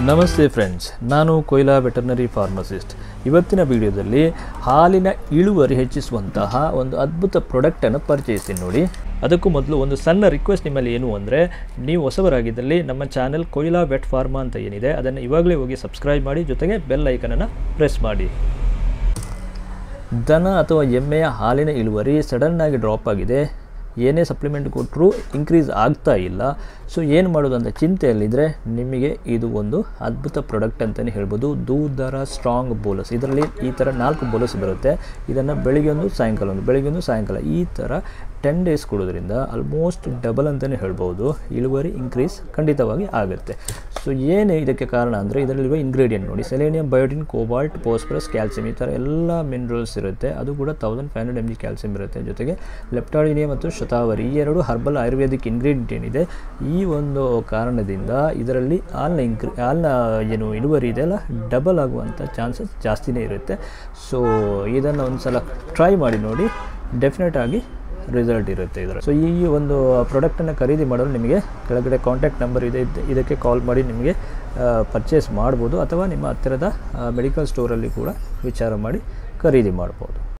ನಮಸ್ತೆ ಫ್ರೆಂಡ್ಸ್ ನಾನು Koyna veterinary pharmacist ಇವತ್ತಿನ ವಿಡಿಯೋದಲ್ಲಿ ಹಾಲಿನ ಇಳುವರಿ ಹೆಚ್ಚಿಸುವಂತಹ ಒಂದು ಅದ್ಭುತ ಪ್ರಾಡಕ್ಟನ್ನು ಪರಿಚಯಿಸ್ತೀನಿ ನೋಡಿ ಅದಕ್ಕೂ ಮೊದಲು ಒಂದು ಸಣ್ಣ ರಿಕ್ವೆಸ್ಟ್ ನಿಮ್ಮಲ್ಲಿ ಏನು ಅಂದರೆ ನೀವು ಹೊಸಬರಾಗಿದ್ದಲ್ಲಿ ನಮ್ಮ ಚಾನೆಲ್ ಕೊಯ್ಲಾ ವೆಟ್ ಫಾರ್ಮಾ ಅಂತ ಏನಿದೆ ಅದನ್ನು ಇವಾಗಲೇ ಹೋಗಿ ಸಬ್ಸ್ಕ್ರೈಬ್ ಮಾಡಿ ಜೊತೆಗೆ ಬೆಲ್ ಐಕನನ್ನು ಪ್ರೆಸ್ ಮಾಡಿ ದನ ಅಥವಾ ಎಮ್ಮೆಯ ಹಾಲಿನ ಇಳುವರಿ ಸಡನ್ನಾಗಿ ಡ್ರಾಪ್ ಆಗಿದೆ ಏನೇ ಸಪ್ಲಿಮೆಂಟ್ ಕೊಟ್ಟರೂ ಇನ್ಕ್ರೀಸ್ ಆಗ್ತಾ ಇಲ್ಲ ಸೊ ಏನು ಮಾಡೋದು ಅಂತ ಚಿಂತೆಯಲ್ಲಿದ್ದರೆ ನಿಮಗೆ ಇದು ಒಂದು ಅದ್ಭುತ ಪ್ರಾಡಕ್ಟ್ ಅಂತಲೇ ಹೇಳ್ಬೋದು ದೂದರ ಸ್ಟ್ರಾಂಗ್ ಬೋಲಸ್ ಇದರಲ್ಲಿ ಈ ಥರ ನಾಲ್ಕು ಬೋಲಸ್ ಬರುತ್ತೆ ಇದನ್ನು ಬೆಳಿಗ್ಗೆ ಒಂದು ಸಾಯಂಕಾಲ ಒಂದು ಬೆಳಿಗ್ಗೆ ಒಂದು ಸಾಯಂಕಾಲ ಈ ಥರ ಟೆನ್ ಡೇಸ್ ಕೊಡೋದ್ರಿಂದ ಆಲ್ಮೋಸ್ಟ್ ಡಬಲ್ ಅಂತಲೇ ಹೇಳ್ಬೋದು ಇಳುವರಿ ಇನ್ಕ್ರೀಸ್ ಖಂಡಿತವಾಗಿ ಆಗುತ್ತೆ ಸೊ ಏನು ಇದಕ್ಕೆ ಕಾರಣ ಅಂದರೆ ಇದರಲ್ಲಿರುವ ಇಂಗ್ರೀಡಿಯೆಂಟ್ ನೋಡಿ selenium biotin cobalt phosphorus calcium ಈ ಥರ ಎಲ್ಲ ಮಿನರಲ್ಸ್ ಇರುತ್ತೆ ಅದು ಕೂಡ thousand five hundred M G calcium ಇರುತ್ತೆ ಜೊತೆಗೆ ಲೆಪ್ಟಾಡಿನಿಯಾ ಮತ್ತು ಶತಾವರಿ ಈ ಎರಡು ಹರ್ಬಲ್ ಆಯುರ್ವೇದಿಕ್ ಇಂಗ್ರೀಡಿಯೆಂಟ್ ಏನಿದೆ ಈ ಒಂದು ಕಾರಣದಿಂದ ಇದರಲ್ಲಿ ಹಾಲಿನ ಇಂಕ್ರಿ ಹಾಲಿನ ಏನು ಇಳುವರಿ ಇದೆಯಲ್ಲ ಡಬಲ್ ಆಗುವಂಥ ಚಾನ್ಸಸ್ ಜಾಸ್ತಿನೇ ಇರುತ್ತೆ ಸೊ ಇದನ್ನು ಒಂದು ಸಲ ಟ್ರೈ ಮಾಡಿ ನೋಡಿ ಡೆಫಿನೆಟ್ ಆಗಿ ರಿಸಲ್ಟ್ ಇರುತ್ತೆ ಇದರ ಸೊ ಈ ಒಂದು ಪ್ರಾಡಕ್ಟನ್ನು ಖರೀದಿ ಮಾಡಲು ನಿಮಗೆ ಕೆಳಗಡೆ ಕಾಂಟ್ಯಾಕ್ಟ್ ನಂಬರ್ ಇದೆ ಇದ್- ಇದಕ್ಕೆ ಕಾಲ್ ಮಾಡಿ ನಿಮಗೆ ಪರ್ಚೇಸ್ ಮಾಡ್ಬೋದು ಅಥವಾ ನಿಮ್ಮ ಹತ್ತಿರದ ಮೆಡಿಕಲ್ ಸ್ಟೋರಲ್ಲಿ ಕೂಡ ವಿಚಾರ ಮಾಡಿ ಖರೀದಿ ಮಾಡ್ಬೋದು